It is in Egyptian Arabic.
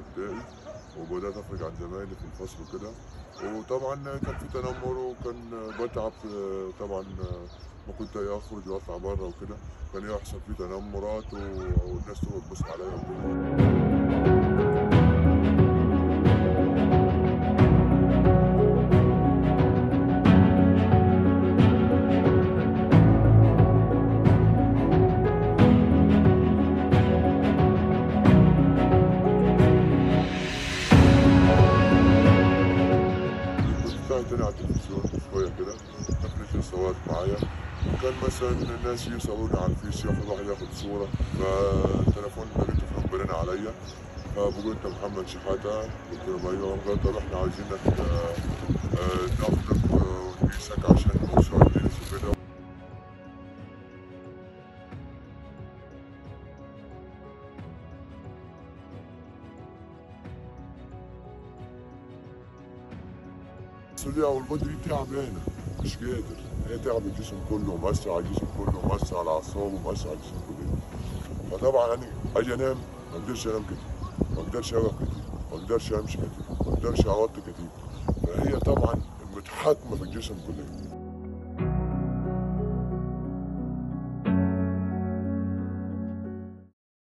ابتدائي وبدات اخرج عن زمايلي في الفصل وكده وطبعا كان في تنمر وكان بتعب في- طبعا ما كنت اخرج واطلع بره وكده كان يحصل في تنمرات و- والناس تقعد تبص عليا وكده كنت طلعت تاني على التلفزيون شوية كده تقنية الصوت معايا وكان مثلا الناس يصوروني على الفيس ياخد واحد ياخد صورة فالتليفون لقيته فيهم برن عليا فبقول انت محمد شحاتة قلت لهم ايوه قال طب احنا عايزينك آه، آه، ناخدك ونقيسك عشان موسوعة جينيس وكده السورية والغدة دي تعبانة مش قادر هي تعب الجسم كله ومأثر على الجسم كله ومأثر على الأعصاب ومأثر على الجسم كله فطبعا أنا أجي أنام ما أقدرش أنام كتير ما أقدرش أوقف كتير ما أقدرش أمشي كتير ما أقدرش أوطي كتير فهي طبعا متحاكمة في الجسم كله